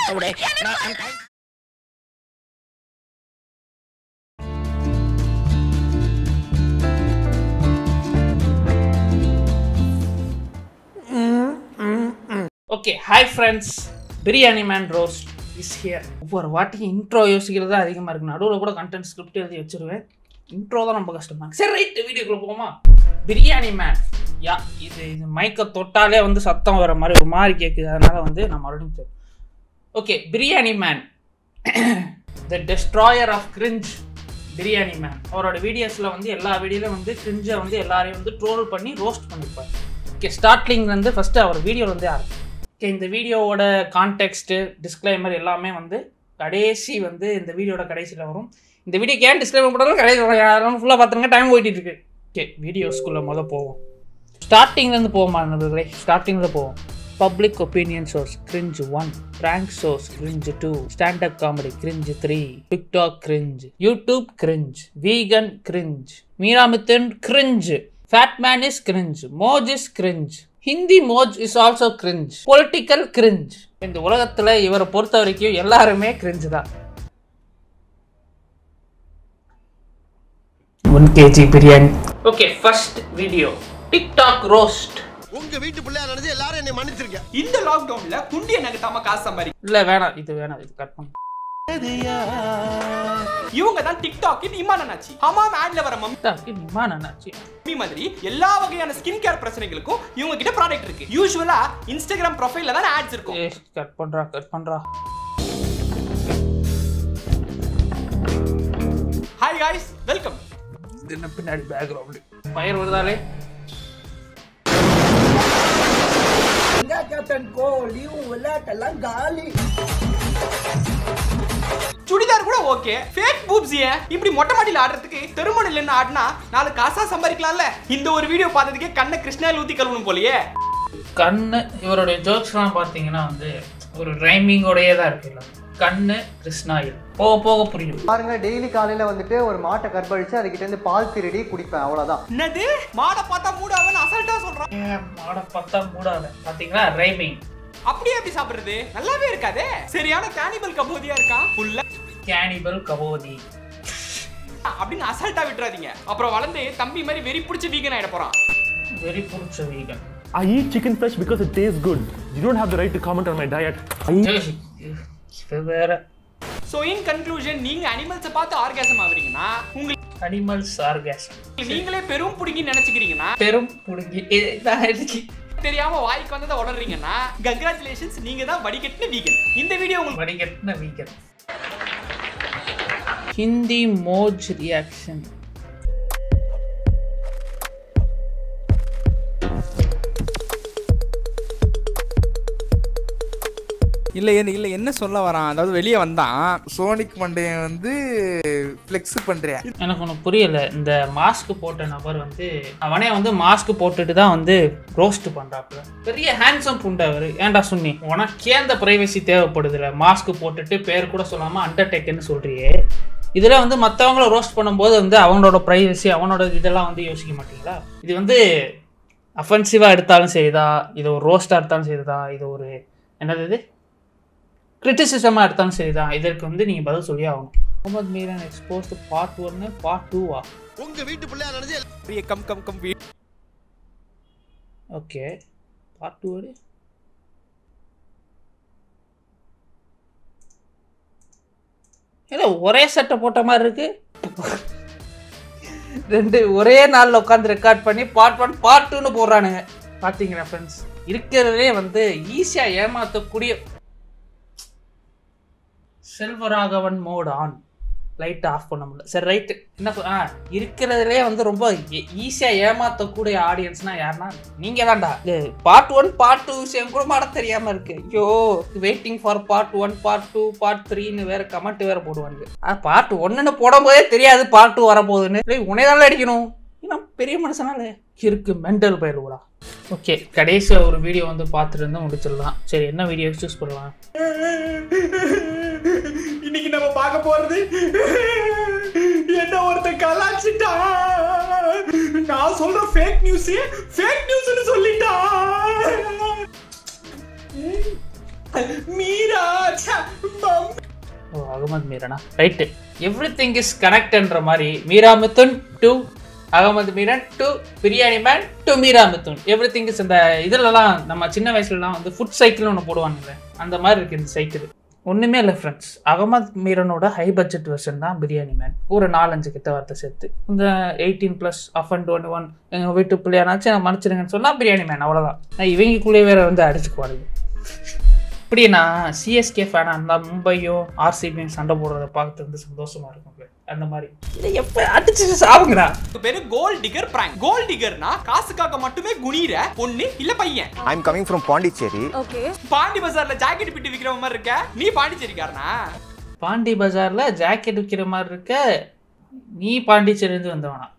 அவளே நான் okay hi friends biryani man roast is here ஒவ்வொரு வாட்டியும் இன்ட்ரோ யோசிக்கிறது தான் அதிகமாக இருக்கு நடுவில் கூட கண்டென்ட் ஸ்கிரிப்ட் எழுதி வச்சிருவேன் இன்ட்ரோ தான் ரொம்ப கஷ்டமா இருக்கு. சரி ரைட் வீடியோக்குள்ள போமா பிரியாணி மேன் யா இது இது மைக்கை தொட்டாலே வந்து சத்தம் வர மாதிரி ஒரு மாதிரி கேட்குது அதனால வந்து நான் மறுபடியும் okay biryani man the destroyer of cringe biryani man அவரோட வீடியோஸில் வந்து எல்லா வீடியோலையும் வந்து கிரிஞ்சை வந்து எல்லாரையும் வந்து ட்ரோல் பண்ணி ரோஸ்ட் பண்ணியிருப்பார் ஓகே ஸ்டார்ட்லிங்லேருந்து ஃபஸ்ட்டு அவர் வீடியோவில் வந்து ஆரம்பிக்கும் ஓகே இந்த வீடியோவோட கான்டெக்ஸ்ட்டு டிஸ்க்ளைமர் எல்லாமே வந்து கடைசி வந்து இந்த வீடியோட கடைசியில் வரும் இந்த வீடியோக்கு ஏன் டிஸ்க்ளைமர் போட்டாலும் கடைசி யாரும் ஃபுல்லாக பார்த்துருங்க டைம் போயிட்டு இருக்கு ஓகே வீடியோஸ்குள்ளே மொதல் போவோம் ஸ்டார்டிங்லேருந்து போவோமா நண்பர்களே ஸ்டார்டிங்கில் போவோம் public opinion source cringe one prank source cringe two standup comedy cringe three TikTok cringe YouTube cringe vegan cringe Meera Mithun cringe fat man is cringe Moj is cringe Hindi Moj is also cringe political cringe இந்த உலகத்தில் இவரை பொறுத்த வரைக்கும் எல்லாருமே cringe தான் one KG biryani okay first video TikTok roast உங்க வீட்டு பிள்ளையா நினைச்சு எல்லாரும் என்னை மன்னிச்சிருக்க இந்த லாக்டவுன்ல குண்டிய நகட்டாம காசு சம்பாதி இல்லை வேணாம் இது வேணாம் இது கட் பண்ணு இவங்க தான் டிக்டாக்கின் இமானாச்சி ஹமாம் ஆட்ல வர டிக்டாக்கு நிமா நன்னாச்சு மம்மி மாதிரி எல்லா வகையான ஸ்கின் கேர் பிரச்சனைகளுக்கும் இவங்க கிட்ட ப்ராடக்ட் இருக்கு யூசுவலா இன்ஸ்டாகிராம் ப்ரொஃபைல்ல தான் ஆட்ஸ் இருக்கும் ஏ கட் பண்ணுறா கட் பண்ணுறா ஹாய் காய்ஸ் வெல்கம் இது என்ன பின்னாடி பேக்ரவுண்டு ஃபயர் வருதாலே சுடிதார் கூட ஓகே ஃபேக் பூப்ஸ் ஏன் இப்படி மொட்டை மாடியில் ஆடுறதுக்கு தெருமணில் நின்று ஆடினா நாலு காசா சம்பாதிக்கலாம்ல இந்த ஒரு வீடியோ பார்த்ததுக்கே கண்ணை கிருஷ்ணா லூத்தி கழுவணும் போலயே கண்ணு இவருடைய ஜோக்ஸ்லாம் பார்த்தீங்கன்னா வந்து ஒரு ரைமிங்கோடையே தான் இருக்குல்ல கண்ணு கிருஷ்ணாயில் போக போக புரியும் பாருங்க டெய்லி காலையில வந்துட்டு ஒரு மாட்டை கற்பழிச்சு அதுகிட்ட இருந்து பால் திருடி குடிப்பேன் அவ்வளவுதான் என்னது மாடை பார்த்தா மூடாவன்னு அசல்ட்டா சொல்றான் ஏன் மாட பார்த்தா மூடாத பார்த்தீங்களா ரைமிங் அப்படியே எப்படி சாப்பிடுறது நல்லாவே இருக்காதே சரியான கேனிபல் கபோதியா இருக்கான் ஃபுல்லா கேனிபல் கபோதி அப்படின்னு அசால்ட்டா விட்டுறாதீங்க அப்புறம் வளர்ந்து தம்பி மாதிரி வெறி பிடிச்ச வீகன் ஆயிட போறான் வெரி பிடிச்ச vegan I eat chicken flesh because it tastes good. You don't have the right to comment on my diet. I eat இது வேற சோ இன் கன்க்ளூஷன் நீங்க அனிமல்ஸை பார்த்து ஆர்காசம் ஆகுறீங்கன்னா உங்களுக்கு அனிமல்ஸ் ஆர்காசம் நீங்களே பெரும் புடுங்கி நினைச்சுக்கிறீங்கன்னா பெரும் புடுங்கி இதான் இருக்கு. தெரியாம வாய்க்கு வந்ததை உணர்றீங்கன்னா கங்க்ராச்சுலேஷன்ஸ் நீங்க தான் வடிகட்டின வீகன் இந்த வீடியோ உங்களுக்கு வடிகட்டின வீக்கன் ஹிந்தி மோஜ் ரியாக்ஷன் இல்லை என்ன இல்லை என்ன சொல்ல வரான் அதாவது வெளியே வந்தான் சோனிக் மண்டையன் வந்து ஃப்ளெக்ஸ் பண்றேன் எனக்கு ஒன்று புரியல இந்த மாஸ்க் போட்ட நபர் வந்து அவனே வந்து மாஸ்க் போட்டுட்டு தான் வந்து ரோஸ்ட் பண்றாப்புல பெரிய ஹேண்ட்ஸம் புண்டை அவர் ஏன்டா சுன்னி உனக்கே அந்த பிரைவசி தேவைப்படுதுல மாஸ்க் போட்டுட்டு பேர் கூட சொல்லாம அண்டர்டேக்கர்னு சொல்றியே இதில் வந்து மற்றவங்கள ரோஸ்ட் பண்ணும்போது வந்து அவங்களோட ப்ரைவசி அவனோட இதெல்லாம் வந்து யோசிக்க மாட்டீங்களா இது வந்து அஃபென்சிவாக எடுத்தாலும் சரிதான் இது ஒரு ரோஸ்டாக எடுத்தாலும் சரிதான் இது ஒரு என்னது இது கிரிட்டிசிசமாக எடுத்தாலும் சரிதான் இதற்கு வந்து நீங்கள் பதில் சொல்லி ஆகணும் முகமது மீரன் எக்ஸ்போஸ் பார்ட் ஒன்று பார்ட் டூவா உங்க வீட்டு பிள்ளையா நினைச்சு பெரிய come come come we okay part two ஏதோ ஒரே சட்டை போட்ட மாதிரி இருக்கு ரெண்டு ஒரே நாளில் உட்காந்து ரெக்கார்ட் பண்ணி பார்ட் ஒன் பார்ட் டூன்னு போடுறானுங்க பார்த்தீங்களா ஃப்ரெண்ட்ஸ் இருக்கிறதுலே வந்து ஈஸியாக ஏமாற்றக்கூடிய Selvaraghavan mode on light off பண்ண முடியல சரி ரைட்டு என்ன சொல்- ஆ இருக்கிறதுலே வந்து ரொம்ப ஈஸியாக ஏமாற்றக்கூடிய ஆடியன்ஸ்னா யாருன்னா நீங்கள் தான்டா பார்ட் ஒன் பார்ட் டூ விஷயம் கூட மாட தெரியாமல் இருக்கு ஐயோ waiting for part one part two part த்ரீன்னு வேற கமெண்ட் வேற போடுவாங்க ஆ பார்ட் ஒன்றுன்னு போடும்போதே தெரியாது பார்ட் டூ வரப்போகுதுன்னு இல்லை உனையதால அடிக்கணும் ஏன்னா பெரிய மனுஷனால இருக்கு மென்டல் பயிர்வுடா ஓகே கடைசியில் ஒரு வீடியோ வந்து பார்த்துட்டு இருந்தால் முடிச்சிடலாம் சரி என்ன வீடியோ சூஸ் பண்ணலாம் இன்னைக்கு நம்ம பார்க்க போறது என்ன ஒருத்தன் கலாச்சிட்டான் நான் சொல்ற ஃபேக் நியூஸ் ஃபேக் நியூஸ்னு சொல்லிட்டான் மீரா ச்சே, அகமது மீரனா ரைட்டு எவ்ரி திங் இஸ் கனெக்ட்ன்ற மாதிரி Meera Mithun to Ahmed Meeran to biryani man to Meera Mithun everything is இந்த இதுலலாம் நம்ம சின்ன வயசுலலாம் வந்து ஃபுட் சைக்கிள்னு ஒன்று போடுவாங்கல்ல அந்த மாதிரி இருக்கு இந்த சைக்கிள் ஒன்றுமே இல்லை ஃப்ரெண்ட்ஸ் அகமது மீரனோட ஹை பட்ஜெட் வெர்ஷன் தான் பிரியாணி மேன் ஒரு நாலஞ்சு கிட்ட வார்த்தை சேர்த்து இந்த எயிட்டீன் ப்ளஸ் அஃப் அண்ட் ஒன் ஒன் எங்கள் வீட்டு பிள்ளையானாச்சும் நான் மன்னிச்சிடுங்கன்னு சொன்னால் பிரியாணி மேன் அவ்வளோதான் நான் இவங்களுக்குள்ளே வேற வந்து அடிச்சுக்குவானுங்க இப்படி நான் சிஎஸ்கே ஃபேனாக இருந்தால் மும்பையும் ஆர்சிபியும் சண்டை போடுறத பார்த்து வந்து சந்தோஷமா இருக்கும் bro. அந்த மாதிரி இதை எப்போ அடிச்சு சாவுங்கடா இதுக்கு பேரு கோல் டிகர் பிராங்க் கோல் டிகர்னா காசுக்காக மட்டுமே குனிற பொண்ணு இல்ல பையன் I'm coming from Pondicherry. Pandi பஜார்ல ஜாக்கெட் பிட்டு விக்கிற மாதிரி இருக்க நீ பாண்டிச்சேரிக்காரனா பாண்டி பஜாரில் ஜாக்கெட் விற்கிற மாதிரி இருக்க நீ பாண்டிச்சேரியிலேருந்து வந்தவனா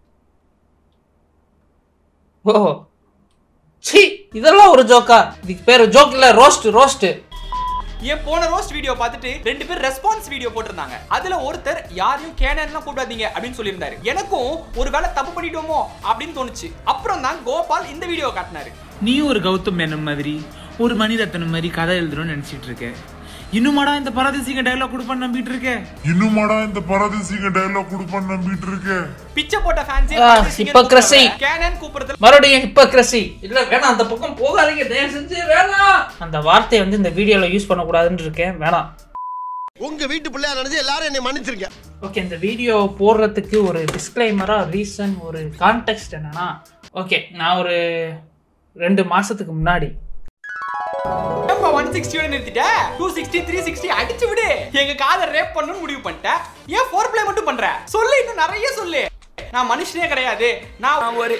ஓ சி இதெல்லாம் ஒரு ஜோக்கா இதுக்கு பேர் ஜோக் இல்லை ரோஸ்ட் ரோஸ்ட் என் போன ரோஸ்ட் வீடியோ பார்த்துட்டு ரெண்டு பேர் ரெஸ்பான்ஸ் வீடியோ போட்டிருந்தாங்க அதுல ஒருத்தர் யாரையும் கேனன்லாம் கூப்பிடாதீங்க அப்படின்னு சொல்லியிருந்தாரு எனக்கும் ஒரு வேளை தப்பு பண்ணிட்டோமோ அப்படின்னு தோணுச்சு அப்புறம் தான் கோபால் இந்த வீடியோ காட்டினாரு நீயும் ஒரு கௌதம் மேனன் மாதிரி ஒரு மணிரத்னம் மாதிரி கதை எழுதணும்னு நினைச்சிட்டு இருக்க இன்னுமாடா இந்த பரதேசிங்க டைலாக் கொடுப்பான்னு நம்பிட்டு இருக்க இன்னுமாடா இந்த பரதேசிங்க டைலாக் கொடுப்பான்னு நம்பிட்டு இருக்க பிச்சை போட்ட ஃபேன்ஸே ஆ, hypocrisy. கேனன் கூப்பிடுறதுல மறுபடியும் ஹிப்போக்ரஸி இல்ல வேணாம் அந்த பக்கம் போகாதீங்க தயவு செஞ்சு வேணாம் அந்த வார்த்தையை வந்து இந்த வீடியோல யூஸ் பண்ணக்கூடாதுன்னு இருக்கேன் வேணாம் உங்க வீட்டு பிள்ளையா நினைச்சு எல்லாரும் என்னை மன்னிச்சிருக்க ஓகே இந்த வீடியோ போடுறதுக்கு ஒரு டிஸ்க்ளைமரா ரீசன் ஒரு கான்டெக்ட் என்னன்னா ஓகே நான் ஒரு ரெண்டு மாசத்துக்கு முன்னாடி ஏன்பா ஒன் சிக்ஸ்டியோட நிறுத்திட்ட டூ சிக்ஸ்டி த்ரீ சிக்ஸ்டி அடிச்சு விடு எங்க காதை ரேப் பண்ணணும்னு முடிவு பண்ணிட்டேன் ஏன் ஃபோர் பிளே மட்டும் பண்ற சொல்லு இன்னும் நிறைய சொல்லு நான் மனுஷனே கிடையாது நான் ஒரு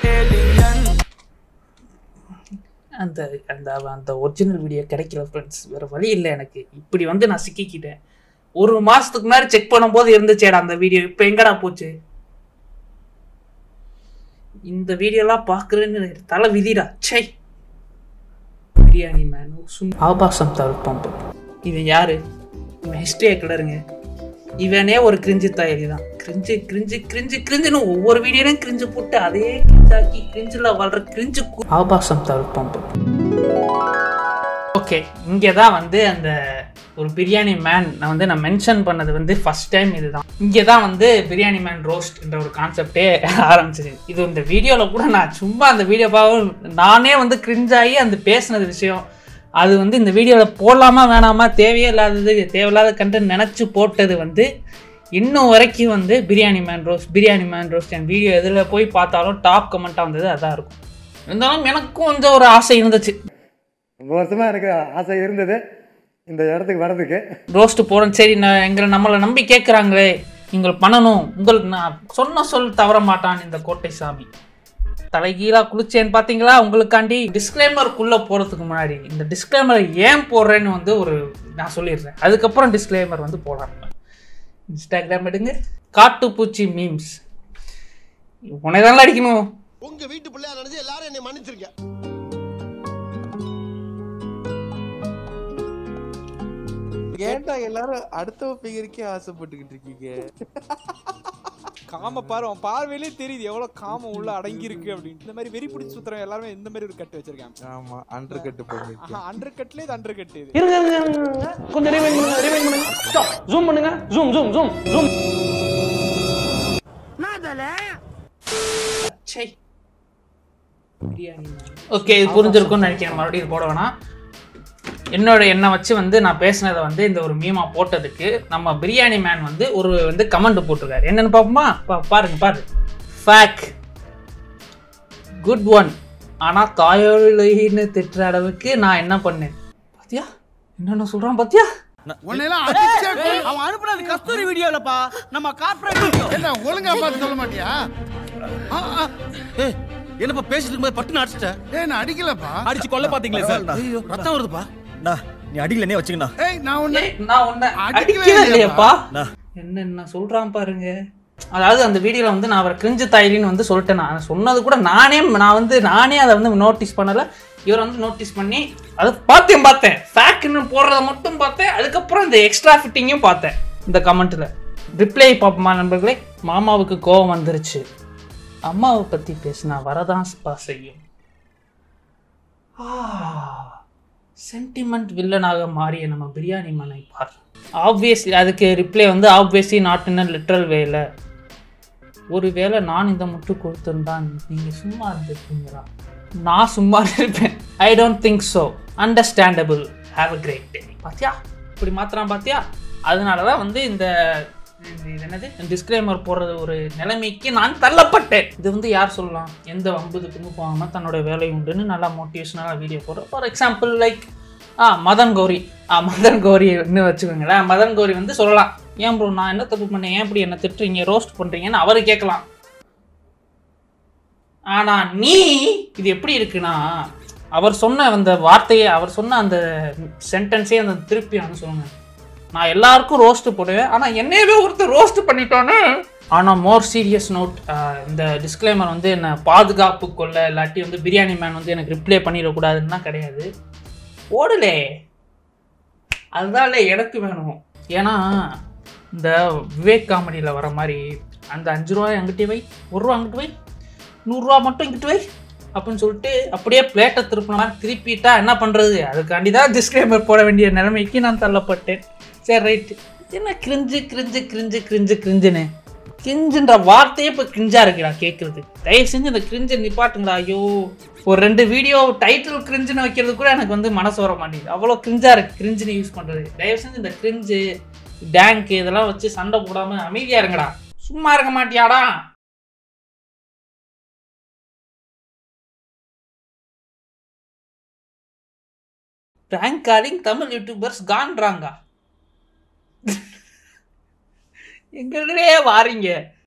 அந்த அந்த அந்த ஒரிஜினல் வீடியோ கிடைக்கல ஃப்ரெண்ட்ஸ் வேற வழி இல்லை எனக்கு இப்படி வந்து நான் சிக்கிக்கிட்டேன் ஒரு மாசத்துக்கு முன்னாடி செக் பண்ணும்போது இருந்துச்சேடா அந்த வீடியோ இப்போ எங்கடா போச்சு இந்த வீடியோலாம் பார்க்குறேன்னு தலை விதிடா சை பிரியாணி மேன் சும் ஆபாசம் தவிர்ப்போம் இவன் யாரு இவன் ஹிஸ்டரியை கிளறுங்க இவனே ஒரு கிரிஞ்சு தயாரி தான் கிரிஞ்சு கிரிஞ்சு கிரிஞ்சு கிரிஞ்சுன்னு ஒவ்வொரு வீடியோலையும் கிரிஞ்சு போட்டு அதே கிரிஞ்சாக்கி கிரிஞ்சில் வாழ்ற கிரிஞ்சு கு- ஆபாசம் தவிர்ப்போம் ஓகே இங்கே தான் வந்து அந்த ஒரு பிரியாணி மேன் நான் வந்து நான் மென்ஷன் பண்ணது வந்து ஃபர்ஸ்ட் டைம் இதுதான் இங்கே தான் வந்து பிரியாணி மேன் ரோஸ்ட் என்ற ஒரு கான்செப்டே ஆரம்பிச்சது இது இந்த வீடியோவில் கூட நான் சும்மா அந்த வீடியோ பார்க்க நானே வந்து கிரிஞ்சாகி அந்த பேசினது விஷயம் அது வந்து இந்த வீடியோவில் போடலாமா வேணாமா தேவையே இல்லாதது தேவையில்லாத கண்டென்ட் நினச்சி போட்டது வந்து இன்னும் வரைக்கும் வந்து biryani man roast biryani man roast என் வீடியோ எதில் போய் பார்த்தாலும் டாப் கமெண்ட்டாக வந்தது அதான் இருக்கும் இருந்தாலும் எனக்கும் கொஞ்சம் ஒரு ஆசை இருந்துச்சு ரொம்ப வருஷமா எனக்கு ஆசை இருந்தது இந்த இடத்துக்கு வர்றதுக்கு ரோஸ்ட் போகிறோம் சரி நான் எங்களை நம்மளை நம்பி கேட்குறாங்களே நீங்கள் பண்ணணும் உங்களுக்கு நான் சொன்ன சொல் தவற மாட்டான் இந்த கோட்டை சாமி தலைகீழா குளிச்சேன்னு பார்த்தீங்களா உங்களுக்காண்டி டிஸ்க்ளைமருக்குள்ளே போகிறதுக்கு முன்னாடி இந்த டிஸ்க்ளைமர் ஏன் போடுறேன்னு வந்து ஒரு நான் சொல்லிடுறேன் அதுக்கப்புறம் டிஸ்க்ளைமர் வந்து போடலாம் இன்ஸ்டாகிராம் எடுங்க காட்டுப்பூச்சி மீம்ஸ் உன்னை தானே அடிக்கணும் உங்க வீட்டு பிள்ளையா நினைச்சு எல்லாரும் என்னை மன்னிச்சிருக்க ஏன்டா எல்லாரும் அடுத்த ஃபிகருக்கே ஆசைப்பட்டுக்கிட்டு இருக்கீங்க காம பாரு அவன் பார்வையிலே தெரியுது எவ்வளவு காமம் உள்ள அடங்கி இருக்கு அப்படின்னு இந்த மாதிரி வெறி பிடிச்சி சுத்துறவன் எல்லாருமே இந்த மாதிரி ஒரு கட்டு வச்சிருக்காங்க ஆமா அண்டர் கட்டு போட்டு அண்டர் கட்லயே இது அண்டர் கட்டு இது இருங்க இருங்க இருங்க, இருங்க கொஞ்சம் ரிவைண்ட் பண்ணுங்க ரிவைண்ட் பண்ணுங்க ஜூம் பண்ணுங்க ஜூம் ஜூம் ஜூம் ஜூம் சை ஓகே இது புரிஞ்சிருக்கும்னு நினைக்கிறேன் மறுபடியும் இது போட வேணாம் என்னோட எண்ணெய் வச்சு வந்து நான் பேசினதை வந்து இந்த ஒரு மீமா போட்டதுக்கு நம்ம பிரியாணி மேன் வந்து ஒரு வந்து கமெண்ட் போட்டிருக்காரு என்னன்னு பார்ப்போமா பா- பாருங்க பாரு ஃபேக் குட் ஒன் ஆனால் தாயோலின்னு திட்டுற அளவுக்கு நான் என்ன பண்ணேன் பாத்தியா என்னென்ன சொல்கிறான் பாத்தியா உன்னையெல்லாம் அடிச்சே கொல்~ அவன் அனுப்புனது கஸ்தூரி வீடியோலப்பா நம்ம கார்ப்பரேட் வீடியோ என்ன ஒழுங்கா பார்த்து சொல்ல மாட்டியா என்னப்பா பேசிட்டு இருக்கும்போது பட்டுன்னு அடிச்சிட்ட ஏய் நான் அடிக்கலப்பா அடிச்சு கொல்ல பாத்தீங்களா சார் ஐயோ ரத்தம் வருதுப்பா நீ அடிக்கலனே வச்சுக்கண்ணா ஏய் நான் உன்னை ஏய், நான் உன்னை அடிக்கவே அடிக்கவே இல்லையாப்பா இல்லையாப்பா? என்னென்ன சொல்றான் பாருங்க அதாவது அந்த வீடியோல வந்து நான் அவரை கிரிஞ்சு தாயிலின்னு வந்து சொல்லிட்டேன் நான் சொன்னது கூட நானே நான் வந்து நானே அதை வந்து நோட்டீஸ் பண்ணல இவர் வந்து நோட்டீஸ் பண்ணி அது பார்த்தேன் பார்த்தேன் ஃபேக்ட்னு போடுறத மட்டும் பார்த்தேன் அதுக்கப்புறம் இந்த எக்ஸ்ட்ரா ஃபிட்டிங்கும் பார்த்தேன் இந்த கமெண்ட்ல ரிப்ளை பார்ப்போமா நண்பர்களே மாமாவுக்கு கோபம் வந்துருச்சு அம்மாவை பத்தி பேசினா வரதான் ஸ்பா செய்யும் சென்டிமெண்ட் வில்லனாக மாறிய நம்ம பிரியாணி மனை பார் ஆப்வியஸ்லி அதுக்கு ரிப்ளை வந்து ஆப்வியஸ்லி நாட் இன் லிட்ரல் வேல ஒருவேளை நான் இந்த முட்டு கொடுத்துருந்தான் நீங்கள் சும்மா இருந்திருப்பீங்களா நான் சும்மா இருப்பேன் I don't think so understandable have a great day பாத்தியா இப்படி மாத்திரம் பாத்தியா அதனால தான் வந்து இந்த இது இது என்னது டிஸ்க்ளைமர் போடுறது ஒரு நிலைமைக்கு நான் தள்ளப்பட்டேன் இது வந்து யார் சொல்லலாம் எந்த வம்புதுக்குன்னு போகாமல் தன்னோட வேலை உண்டுன்னு நல்லா மோட்டிவேஷனலாக வீடியோ போடுறோம் for example like uh Madan Gowri uh Madan கௌரின்னு வச்சுக்கோங்களேன் மதன் கௌரி வந்து சொல்லலாம் ஏன் ப்ரோ நான் என்ன தப்பு பண்ணேன் ஏன் இப்படி என்ன திட்டுறீங்க ரோஸ்ட் பண்ணுறீங்கன்னு அவர் கேட்கலாம் ஆனா நீ இது எப்படி இருக்குன்னா அவர் சொன்ன அந்த வார்த்தையை அவர் சொன்ன அந்த சென்டென்ஸே அந்த திருப்பி நான் சொல்லுங்க நான் எல்லாருக்கும் ரோஸ்ட் போடுவேன் ஆனா என்னையவே ஒருத்தர் ரோஸ்ட் பண்ணிட்டானே ஆனா மோர் சீரியஸ் நோட் இந்த டிஸ்க்ளைமர் வந்து என்ன பாதுகாப்பு கொள்ள இல்லாட்டி வந்து பிரியாணி மேன் வந்து எனக்கு ரிப்ளை பண்ணிடக்கூடாதுன்னு தான் கிடையாது ஓடலே அதுதான் எனக்கு வேணும் ஏன்னா இந்த விவேக் காமெடியில் வர மாதிரி அந்த அஞ்சு ரூபா எங்கிட்டே வை ஒரு ரூபா அங்கிட்டு வை நூறுரூவா மட்டும் இங்கிட்டு வை அப்படின்னு சொல்லிட்டு அப்படியே பிளேட்டை திருப்பினா திருப்பிட்டா என்ன பண்ணுறது அதுக்காண்டி தான் டிஸ்க்ளைமர் போட வேண்டிய நிலைமைக்கு நான் தள்ளப்பட்டேன் சரி ரைட்டு என்ன கிரிஞ்சு கிரிஞ்சு கிரிஞ்சு கிரிஞ்சு கிரிஞ்சுன்னு கிரிஞ்சுன்ற வார்த்தையே இப்போ கிரிஞ்சா இருக்குடா கேட்குறது தயவு செஞ்சு இந்த கிரிஞ்சை நிப்பாட்டுங்களா ஐயோ ஒரு ரெண்டு வீடியோ டைட்டில் கிரிஞ்சுன்னு வைக்கிறது கூட எனக்கு வந்து மனசு வர மாட்டேங்குது அவ்வளோ கிரிஞ்சா இருக்கு கிரிஞ்சுன்னு யூஸ் பண்ணுறது தயவு செஞ்சு இந்த கிரிஞ்சு டேங்க் இதெல்லாம் வச்சு சண்டை போடாமல் அமைதியாக இருங்கடா சும்மா இருக்க மாட்டியாடா பிராங்க் காலிங் தமிழ் யூடியூபர்ஸ் கான்றாங்க எங்களே வாரீங்க